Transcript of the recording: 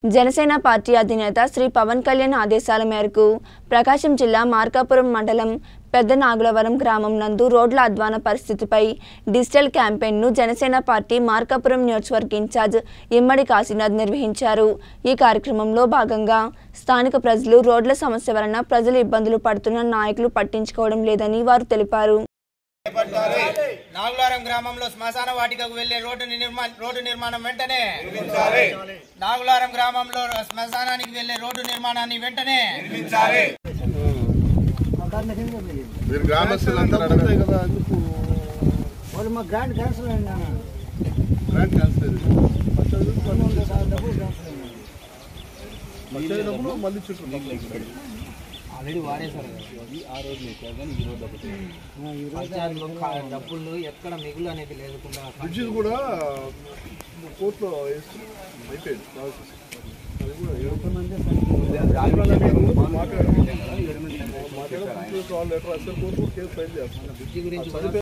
Janasena party అధినేత శ్రీ పవన్ కళ్యాణ్ ఆదేశాల మేరకు ప్రకాశం జిల్లా మార్కాపురం మండలం పెద్ద నాగులవరం గ్రామం నందు రోడ్ల అధ్వాన పరిస్థితిపై డిజిటల్ క్యాంపెయిన్ను జనసేన పార్టీ మార్కాపురం నియోజకవర్గ ఇన్ఛార్జ్ ఇమ్మడి కాశీనాథ్ నిర్వహించారు ఈ కార్యక్రమంలో భాగంగా స్థానిక ప్రజలు రోడ్ల సమస్య వలన ప్రజలు ఇబ్బందులు పడుతున్న నాయకులు పట్టించుకోవడం లేదని వారు తెలిపారు నాగులారం గ్రామంలో శ్మశాన వాటికకు వెళ్లే రోడ్డు నిర్మాణ రోడ్డు నిర్మాణం వెంటనే నాగులారం గ్రామంలో శ్మశానానికి వెళ్లే రోడ్డు నిర్మాణాన్ని వెంటనే మీరు గ్రామస్తులంతా అడగండి కదా వాళ్ళు మా గ్రాండ్ క్యాన్సల్ అయింది నాన్న. గ్రాండ్ క్యాన్సర్ పన్నెండు సార్లు డబ్బులు క్యాన్సల్ అయింది. వచ్చేటప్పుడు మళ్ళీ చుట్టూ ఆల్రెడీ వాడేశారు కదా ఇది ఆ రోజు ఎక్కువ కానీ ఈ రోజు ఒకటి పంచాయతీలో కా- డబ్బులు ఎక్కడ మిగులు అనేది లేకుండా బ్రిడ్జిలు కూడా కోర్టులో వేసి అయిపోయింది ప్రాసెస్. అది కూడా ఏడు మాట్లాడారు మాట్లాడారు కాల్ లెటర్ రాస్తారు కోర్టు కేసు ఫైల్ చేస్తారు బ్రిడ్జి గురించి కూడా